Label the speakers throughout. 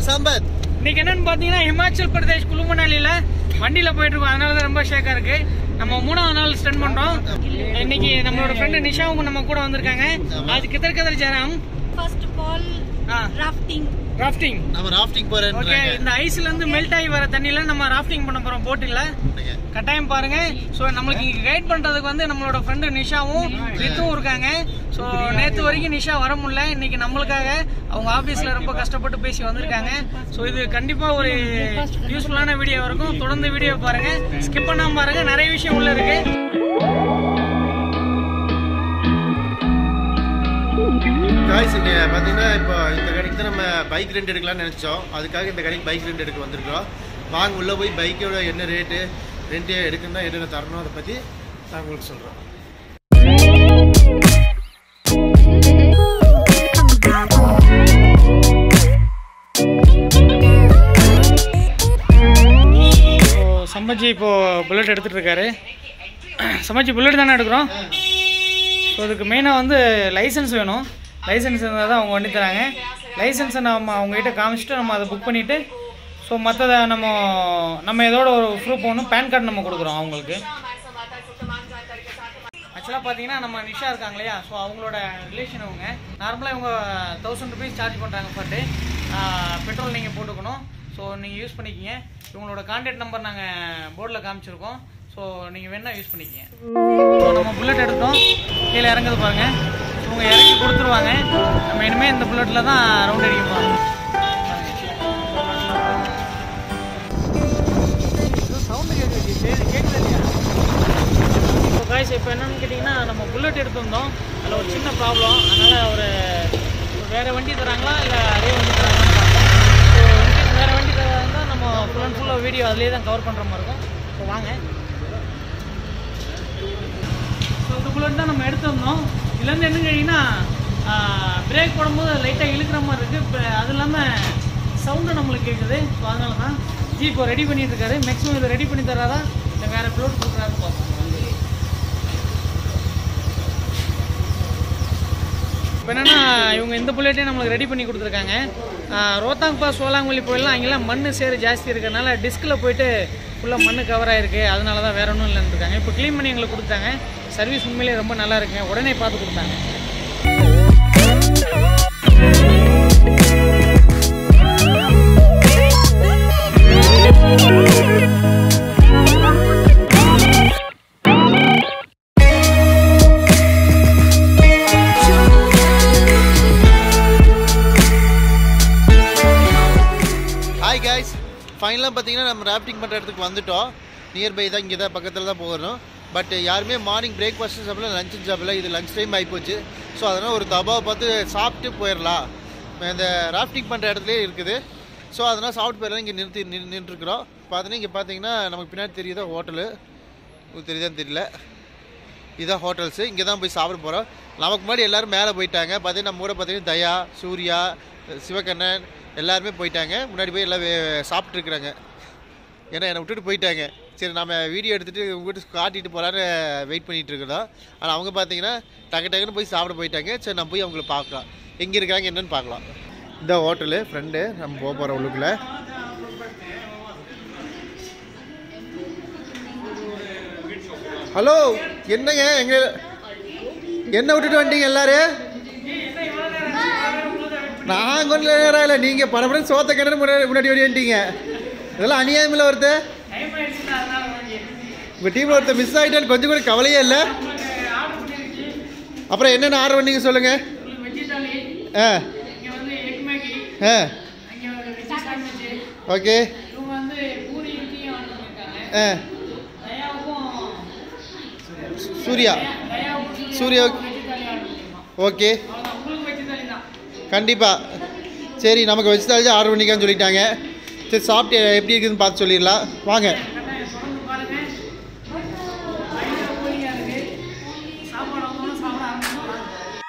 Speaker 1: சம்பத்
Speaker 2: இன்னைக்கு என்னன்னு பாத்தீங்கன்னா ஹிமாச்சல் பிரதேஷ் குளுமணாலியில வண்டியில போயிட்டு இருக்கோம் அதனால தான் ரொம்ப ஷேக்கா இருக்கு நம்ம மூணாவது நாள் ஸ்பெண்ட் பண்றோம் இன்னைக்கு நம்மளோட ஃப்ரெண்டு நிஷாவும் நம்ம கூட வந்திருக்காங்க அது கிதர் கதர் ஜெராம்
Speaker 3: First of all,
Speaker 2: ah
Speaker 3: rafting.
Speaker 2: Rafting
Speaker 1: okay ராஃப்டிங்
Speaker 2: ஓகே
Speaker 1: போறேன்
Speaker 2: இந்த ஐஸ்ல இருந்து மெல்ட் ஆகி வர தண்ணியில நம்ம ராஃப்டிங் பண்ண போறோம் போட்டில் கட்டாயம் பாருங்க ஸோ நம்மளுக்கு இங்க கைட் பண்றதுக்கு வந்து நம்மளோட ஃப்ரெண்டு நிஷாவும் ரித்துவும் இருக்காங்க ஸோ நேத்து வரைக்கும் நிஷா வர முடியல இன்னைக்கு நம்மளுக்காக அவங்க ஆபீஸ்ல ரொம்ப கஷ்டப்பட்டு பேசி வந்திருக்காங்க ஸோ இது கண்டிப்பா ஒரு யூஸ்ஃபுல்லான வீடியோ இருக்கும் தொடர்ந்து வீடியோ பாருங்க ஸ்கிப் பண்ணாம பாருங்க நிறைய விஷயம் உள்ள இருக்கு
Speaker 1: காய்ஸ் இங்க பாத்தீங்கன்னா இப்போ இந்த கடைக்கு தான் நம்ம பைக் ரெண்ட் எடுக்கலாம்னு நினைச்சோம் அதுக்காக இந்த கடைக்கு பைக் ரெண்ட் எடுக்க வந்திருக்கோம் வாங்க உள்ள போய் பைக்கோட என்ன ரேட்டு ரெண்ட் எடுக்கணும்னா என்னென்ன தரணும் அதை பத்தி நான் உங்களுக்கு சொல்றேன்
Speaker 2: ஸோ சம்பஜி இப்போ புல்லட் எடுத்துட்டு இருக்காரு சம்பஜி புல்லட் தானே எடுக்கிறோம் ஸோ அதுக்கு மெயினாக வந்து லைசன்ஸ் வேணும் லைசன்ஸ் இருந்தால் தான் அவங்க வண்டி தராங்க லைசன்ஸை நம்ம அவங்ககிட்ட காமிச்சிட்டு நம்ம அதை புக் பண்ணிவிட்டு ஸோ மற்றதை நம்ம நம்ம இதோட ஒரு ப்ரூஃப் ஒன்று பேன் கார்டு நம்ம கொடுக்குறோம் அவங்களுக்கு ஆக்சுவலாக பார்த்தீங்கன்னா நம்ம நிஷா இருக்காங்க இல்லையா ஸோ அவங்களோட ரிலேஷன் அவங்க நார்மலாக இவங்க தௌசண்ட் ருபீஸ் சார்ஜ் பண்ணுறாங்க பர் டே பெட்ரோல் நீங்கள் போட்டுக்கணும் ஸோ நீங்கள் யூஸ் பண்ணிக்கிங்க இவங்களோட கான்டாக்ட் நம்பர் நாங்கள் போர்டில் காமிச்சிருக்கோம் ஸோ நீங்கள் வேணால் யூஸ் பண்ணிக்கிங்க ஸோ நம்ம புல்லட் எடுத்தோம் கீழே இறங்குது பாருங்க இவங்க இறக்கி கொடுத்துருவாங்க நம்ம இனிமேல் இந்த புல்லட்டில் தான் ரவுண்ட் அடிக்க போகிறோம் சவுண்டு கேட்குது கேட்குது இல்லையா இப்போ காய்ஸ் இப்போ என்னன்னு கேட்டிங்கன்னா நம்ம புல்லட் எடுத்திருந்தோம் அதில் ஒரு சின்ன ப்ராப்ளம் அதனால் ஒரு வேறு வண்டி தராங்களா இல்லை அதே வண்டி தராங்களான்னு பார்ப்போம் ஸோ வேறு வண்டி தராங்க நம்ம ஃபுல் அண்ட் ஃபுல்லாக வீடியோ அதிலே தான் கவர் பண்ணுற மாதிரி இருக்கும் ஸோ வாங்க ஸோ இந்த புல்லட் தான் நம்ம எடுத்திருந்தோம் இதுலேருந்து என்ன கேட்டிங்கன்னா பிரேக் போடும்போது லைட்டாக இழுக்கிற மாதிரி இருக்குது அது இல்லாமல் சவுண்டு நம்மளுக்கு கேட்குது ஸோ அதனால தான் ஜி இப்போ ரெடி பண்ணிட்டு இருக்காரு மேக்ஸிமம் இதை ரெடி பண்ணி தராதா இல்லை வேறு ப்ளோட் கொடுக்குறாரு பார்ப்போம் இப்போ என்னன்னா இவங்க இந்த புல்லட்டே நம்மளுக்கு ரெடி பண்ணி கொடுத்துருக்காங்க ஆஹ் ரோத்தாங் பாஸ் சோலாங்குழி போயிடலாம் அங்கெல்லாம் மண் சேறு ஜாஸ்தி இருக்கிறனால டிஸ்கில் போயிட்டு ஃபுல்லாக மண் கவர் ஆயிருக்கு அதனால தான் வேற ஒன்றும் இல்லைன்னு இருக்காங்க இப்போ க்ளீன் பண்ணி எங்களுக்கு கொடுத்தாங்க சர்வீஸ் உண்மையிலேயே ரொம்ப நல்லா இருக்குங்க உடனே பார்த்து கொடுத்தாங்க
Speaker 1: ஹாய் காய்ஸ் ஃபைனலாக பார்த்தீங்கன்னா நம்ம ராஃப்டிங் பண்ணுற இடத்துக்கு வந்துட்டோம் நியர்பை தான் இங்கே தான் பக்கத்தில் தான் போகணும் பட் யாருமே மார்னிங் பிரேக்ஃபாஸ்ட்டு சாப்பிடல லஞ்சும் சாப்பிடல இது லஞ்ச் டைம் ஆகிப்போச்சு ஸோ அதனால் ஒரு தபாவை பார்த்து சாப்பிட்டு போயிடலாம் இந்த ராஃப்டிங் பண்ணுற இடத்துலே இருக்குது ஸோ அதனால் சாப்பிட்டு போயிடலாம் இங்கே நிறுத்தி நின்று நின்றுருக்குறோம் பார்த்தீங்கன்னா இங்கே பார்த்தீங்கன்னா நமக்கு பின்னாடி தெரியுதா ஹோட்டலு உங்களுக்கு தெரியுதான்னு தெரியல இதான் ஹோட்டல்ஸு இங்கே தான் போய் சாப்பிட போகிறோம் நமக்கு முன்னாடி எல்லோரும் மேலே போயிட்டாங்க பார்த்தீங்கன்னா நம்ம கூட பார்த்தீங்கன்னா தயா சூர்யா சிவகண்ணன் எல்லாருமே போயிட்டாங்க முன்னாடி போய் எல்லாம் வே- சாப்பிட்ருக்குறாங்க ஏன்னா என்னை விட்டுட்டு போயிட்டாங்க சரி நம்ம வீடியோ எடுத்துகிட்டு உங்கள்கிட்ட காட்டிட்டு போகலான்னு வெயிட் பண்ணிகிட்டு இருக்கிறோம் ஆனால் அவங்க பார்த்தீங்கன்னா டக்கு டக்குன்னு போய் சாப்பிட போயிட்டாங்க சரி நம்ம போய் அவங்கள பார்க்கலாம் எங்கே இருக்காங்க என்னன்னு பார்க்கலாம் இந்த ஹோட்டலு ஃப்ரெண்டு நம்ம போக போகிறோம் உள்ளுக்குள்ளே ஹலோ என்னங்க எங்க என்ன விட்டுட்டு வந்துட்டீங்க எல்லாரும் நான் கொஞ்சம் நேரம் இல்லை நீங்கள் படப்படம் சோத்த கிணறு முன்னாடி முன்னாடி ஓடி வந்துட்டீங்க இதெல்லாம் அநியாயமில்ல ஒருத்தர்
Speaker 2: டைம் ஆயிடுச்சுன்னா அதனால வாங்கி
Speaker 1: உங்கள் டீமில் ஒருத்தர் மிஸ் ஆகிட்டான்னு கொஞ்சம் கூட கவலையே இல்லை
Speaker 2: உங்களுக்கு ஆர்டர் பண்ணிருச்சு
Speaker 1: அப்புறம் என்னென்ன ஆர்டர் பண்ணீங்க சொல்லுங்கள்
Speaker 2: உங்களுக்கு வெஜ்ஜி தாலி
Speaker 1: ஆ
Speaker 2: இங்கே வந்து எக் மேகி
Speaker 1: ஆ
Speaker 2: அங்கே ஒரு வெஜ்ஜி சாண்ட்விச்
Speaker 1: ஓகே
Speaker 2: இவங்க வந்து பூரி இட்லியும் ஆர்டர் பண்ணியிருக்காங்க
Speaker 1: ஆ
Speaker 2: தயாவுக்கும்
Speaker 1: சூர்யா
Speaker 2: தயாவுக்கும்
Speaker 1: சூர்யா
Speaker 2: வெஜ்ஜி தாலி ஆர்டர் பண்ணியிருக்கோம்
Speaker 1: ஓகே
Speaker 2: அவ்வளோதான் உங்களுக்கு வெஜ்ஜி தாலி தான்
Speaker 1: கண்டிப்பாக சரி நமக்கு வச்சு தாழ்ச்சி ஆர்டர் பண்ணிக்கான்னு சொல்லிட்டாங்க சரி சாப்பிட்டு எப்படி இருக்குதுன்னு பார்த்து சொல்லிடலாம் வாங்க
Speaker 2: கட்டாயம் தொடர்ந்து பாருங்க பயங்கர கூலிங்காக இருக்கு சாப்பாடு வந்தோம்னா சாப்பிட ஆரம்பிச்சிடலாம்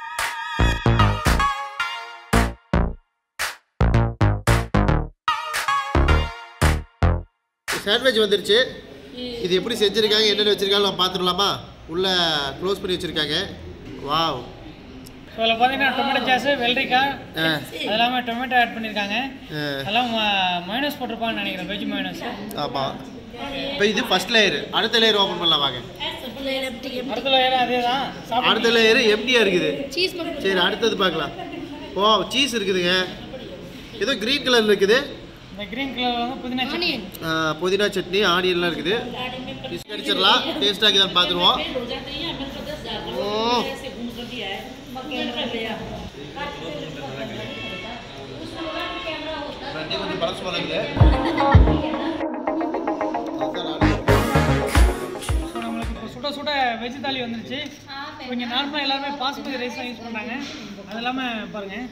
Speaker 1: சாண்ட்விச் வந்துருச்சு இது எப்படி செஞ்சுருக்காங்க என்னென்ன வச்சுருக்காங்க நம்ம பார்த்துடலாமா உள்ளே க்ளோஸ் பண்ணி வச்சுருக்காங்க வாவ்
Speaker 2: ஸோ இதில் பார்த்தீங்கன்னா டொமேட்டோ சாஸ் வெள்ளரிக்காய்
Speaker 1: ஆ
Speaker 2: அது இல்லாமல் டொமேட்டோ ஆட் பண்ணியிருக்காங்க
Speaker 1: ஆ.
Speaker 2: அதெல்லாம் மைனஸ் போட்டிருப்பான்னு நினைக்கிறேன் வெஜ் மைனஸ்
Speaker 1: ஆமாம் இப்போ இது ஃபர்ஸ்ட் லேயர் அடுத்த லேயர் ஓப்பன் பண்ணலாம் வாங்க
Speaker 2: அடுத்த லேயர் அதே தான்
Speaker 1: அடுத்த லேயர் எம்டியாக இருக்குது
Speaker 3: சீஸ் மட்டும்
Speaker 1: சரி அடுத்தது பார்க்கலாம் ஓ சீஸ் இருக்குதுங்க ஏதோ க்ரீன் கலரில் இருக்குது
Speaker 2: இந்த க்ரீன் கலர் வந்து புதினா சட்னி
Speaker 3: ஆனியன்
Speaker 1: ஆ, புதினா சட்னி ஆனியன்லாம் இருக்குது பிஸ்கட் அடிச்சிடலாம் டேஸ்ட்டாக இருக்குதான்னு பார்த்துருவோம் ஓ ரெண்டே கொஞ்சம் பழசு வளருது
Speaker 2: ஸோ நம்மளுக்கு இப்போ சுட சுட வெஜ் தாலி வந்துருச்சு இப்போ இங்கே நார்மலாக எல்லாருமே பாஸ்மதி ரைஸ் தான் யூஸ் பண்ணுறாங்க அது இல்லாமல் பாருங்கள்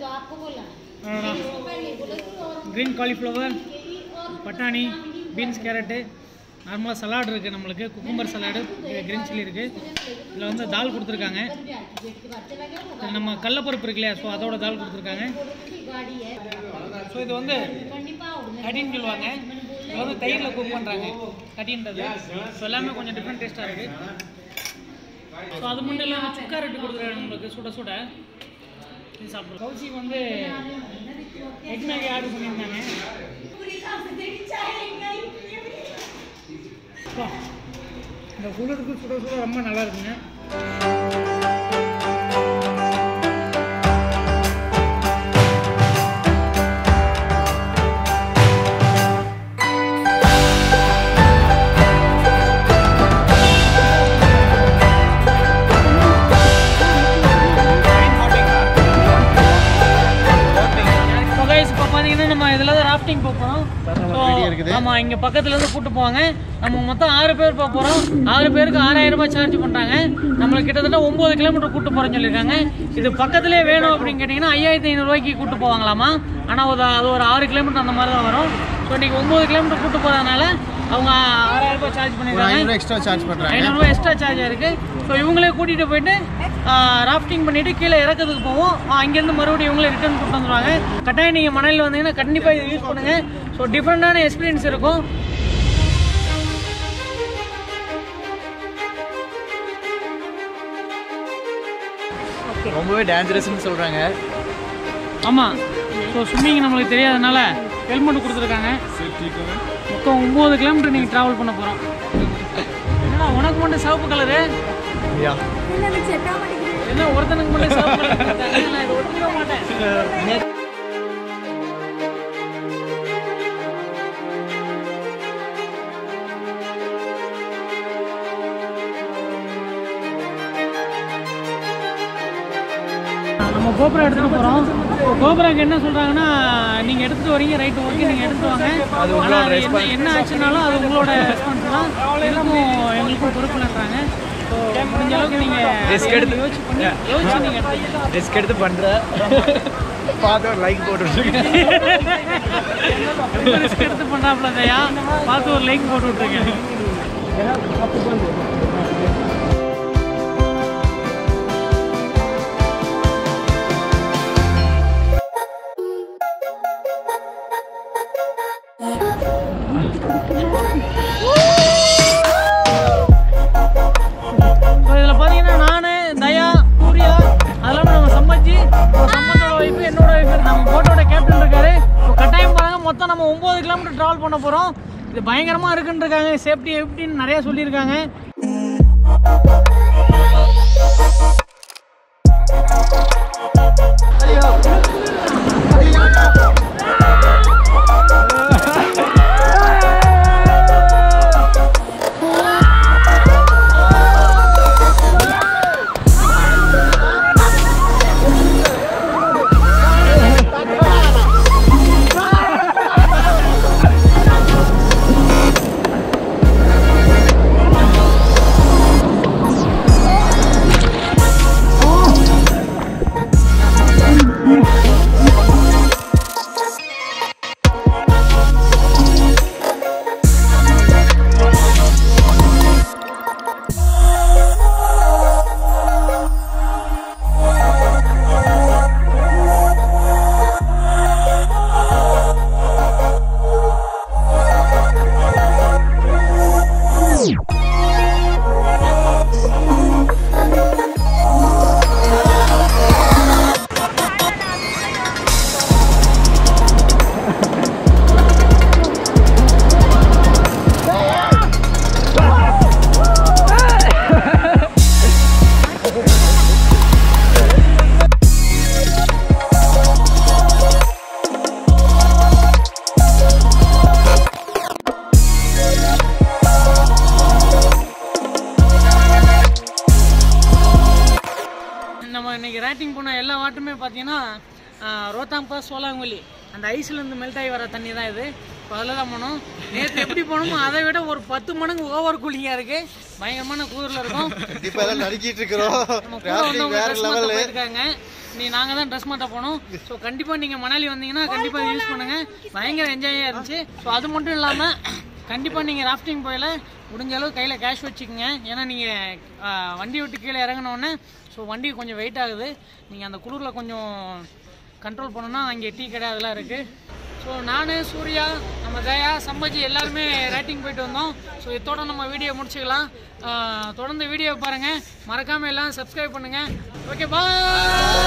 Speaker 2: க்ரீன் காலிஃப்ளவர் பட்டாணி பீன்ஸ் கேரட்டு நார்மலாக சலாட் இருக்குது நம்மளுக்கு குக்கும்பர் சலாடு க்ரீன் சில்லி இருக்குது இதில் வந்து தால் கொடுத்துருக்காங்க இது நம்ம கடலப்பருப்பு இருக்கு இல்லையா ஸோ அதோட தால் கொடுத்துருக்காங்க ஸோ இது வந்து கட்டின்னு சொல்லுவாங்க இது வந்து தயிரில் குக் பண்ணுறாங்க கட்டின்றது ஸோ எல்லாமே கொஞ்சம் டிஃப்ரெண்ட் டேஸ்ட்டாக இருக்குது ஸோ அது மட்டும் இல்லாமல் சுக்கா ரெட்டு கொடுக்குறாங்க நம்மளுக்கு சுட சுட இது சாப்பிடுறோம் கௌசிக்கு வந்து எக் மேகி ஆர்டர் பண்ணியிருந்தாங்க அப்பா, இந்த குளிருக்கு சுட சுட ரொம்ப நல்லா இருக்குங்க இப்போ guys, இப்போ பார்த்தீங்கன்னா நம்ம இதில் தான் ராஃப்டிங் போகிறோம்
Speaker 1: ready ஆ இருக்குது.
Speaker 2: ஆமாம் இங்கே பக்கத்துலேருந்து கூட்டு போவாங்க நம்ம மொத்தம் ஆறு பேர் போக போகிறோம் ஆறு பேருக்கு ஆறாயிரம் ரூபாய் சார்ஜ் பண்ணுறாங்க நம்மளுக்கு கிட்டத்தட்ட ஒம்பது கிலோமீட்டர் கூட்டு போகிறேன்னு சொல்லியிருக்காங்க இது பக்கத்துலேயே வேணும் அப்படின்னு கேட்டிங்கன்னா ஐயாயிரத்தி ஐநூறுரூவாய்க்கு கூட்டு போவாங்களாமா ஆனால் ஒரு அது ஒரு ஆறு கிலோமீட்டர் அந்த மாதிரி தான் வரும் ஸோ இன்றைக்கி ஒம்பது கிலோமீட்டர் கூட்டு போகிறதுனால அவங்க ஆறாயிரம் ரூபாய் சார்ஜ்
Speaker 1: ஒரு
Speaker 2: பண்ணியிருக்காங்க
Speaker 1: ஐநூறு எக்ஸ்ட்ரா சார்ஜ் பண்ணுறாங்க
Speaker 2: ஐநூறுரூவா எக்ஸ்ட்ரா சார்ஜ் இருக்கு ஸோ இவங்களே கூட்டிகிட்டு போயிட்டு ராஃப்டிங் பண்ணிட்டு கீழே இறக்கிறதுக்கு போவோம் ஆ, அங்கேருந்து மறுபடியும் இவங்களே ரிட்டர்ன் கூட்டு வந்துருவாங்க கட்டாயம் நீங்கள் மணலில் வந்தீங்கன்னா கண்டிப்பாக இதை யூஸ் பண்ணுங்க ஸோ டிஃப்ரெண்டான எக்ஸ்பீரியன்ஸ் இருக்கும்
Speaker 4: ரொம்பவே டேஞ்சரஸ்னு சொல்கிறாங்க
Speaker 2: ஆமாம் ஸோ ஸ்விம்மிங் நம்மளுக்கு தெரியாதனால ஹெல்மெட் கொடுத்துருக்காங்க மொத்தம் ஒம்பது கிலோமீட்டர் நீங்கள் ட்ராவல் பண்ண போகிறோம் என்னடா உனக்கு மட்டும் சிவப்பு கலரு
Speaker 4: யா
Speaker 2: என்ன ஒருத்தனுக்கு மட்டும் சிவப்பு கலர் கொடுத்தாங்க நான் இதை ஒத்துக்க மாட்டேன் நம்ம கோபுரம் எடுத்துட்டு போறோம் கோபுராக்கு என்ன சொல்றாங்கன்னா நீங்க எடுத்துட்டு வரீங்க ரைட் ஓகே நீங்க எடுத்துட்டு வாங்க
Speaker 4: அது உங்களோட
Speaker 2: ஆனா அது என்ன
Speaker 4: response.
Speaker 2: என்ன ஆச்சுனாலும் அது உங்களோட ரெஸ்பான்ஸ் தான் இதுக்கும் எங்களுக்கும் பொறுப்புலன்றாங்க ஸோ முடிஞ்ச அளவுக்கு நீங்க
Speaker 4: Risk எடுத்து-
Speaker 2: யோசிச்சு பண்ணி யோசிச்சு நீங்க எடுத்தீங்க
Speaker 4: ரிஸ்க் எடுத்து பண்ணுற பார்த்து ஒரு லைக் போட்டுருக்கேன்
Speaker 2: ரொம்ப ரிஸ்க் எடுத்து பண்றாப்ல தயா பார்த்து ஒரு லைக் போட்டு விட்டுருக்கேன் ஸோ இதில் பார்த்தீங்கன்னா நான் தயா சூர்யா அதெல்லாம் நம்ம சம்பஜி சம்பந்தோட ஒய்ஃபு என்னோட ஒய்ஃபு நம்ம போட்டோட கேப்டன் இருக்காரு இப்போ கட்டாயம் பாருங்க மொத்தம் நம்ம ஒம்பது கிலோமீட்டர் ட்ராவல் பண்ண போகிறோம் இது பயங்கரமாக இருக்குன்னு இருக்காங்க சேஃப்டி எப்படின்னு நிறைய சொல்லியிருக்காங்க ரேட்டிங் போன எல்லா வாட்டருமே பார்த்தீங்கன்னா ரோத்தாங் பாஸ் சோலாங்குழி அந்த ஐஸ்லேருந்து மெல்ட் ஆகி வர தண்ணி தான் இது இப்போ அதில் தான் போனோம் நேற்று எப்படி போனோமோ அதை விட ஒரு பத்து மடங்கு ஓவர் கூலிங்காக இருக்குது பயங்கரமான கூரில் இருக்கும்
Speaker 1: இப்போ எல்லாம் நடிக்கிட்டு இருக்கிறோம்
Speaker 2: நம்ம கூட
Speaker 1: ராஃப்டிங்
Speaker 2: வந்தவங்க
Speaker 1: வேற
Speaker 2: ட்ரெஸ் மாற்ற
Speaker 1: லெவலு
Speaker 2: போயிருக்காங்க நீ நாங்க தான் ட்ரெஸ் மாற்ற போனோம் ஸோ கண்டிப்பா நீங்க மணாலி வந்தீங்கன்னா கண்டிப்பா யூஸ் பண்ணுங்க பயங்கர என்ஜாயா இருந்துச்சு ஸோ அது மட்டும் இல்லாம கண்டிப்பா நீங்க ராஃப்டிங் போயில முடிஞ்ச அளவு கையில கேஷ் வச்சுக்கோங்க ஏன்னா நீங்க ஆ, வண்டி விட்டு கீழே இறங்கின உடனே ஸோ வண்டி கொஞ்சம் வெயிட் ஆகுது நீங்க அந்த குளிர்ல கொஞ்சம் கண்ட்ரோல் பண்ணணும்னா அங்கே டீ கடை அதெல்லாம் இருக்கு ஸோ நான் சூர்யா நம்ம தயா சம்பஜி எல்லாருமே ரேட்டிங் போயிட்டு வந்தோம் ஸோ இதோட நம்ம வீடியோ முடிச்சுக்கலாம் ஆ, தொடர்ந்து வீடியோ பாருங்கள் மறக்காமல் எல்லாம் சப்ஸ்கிரைப் பண்ணுங்கள் ஓகே பாய்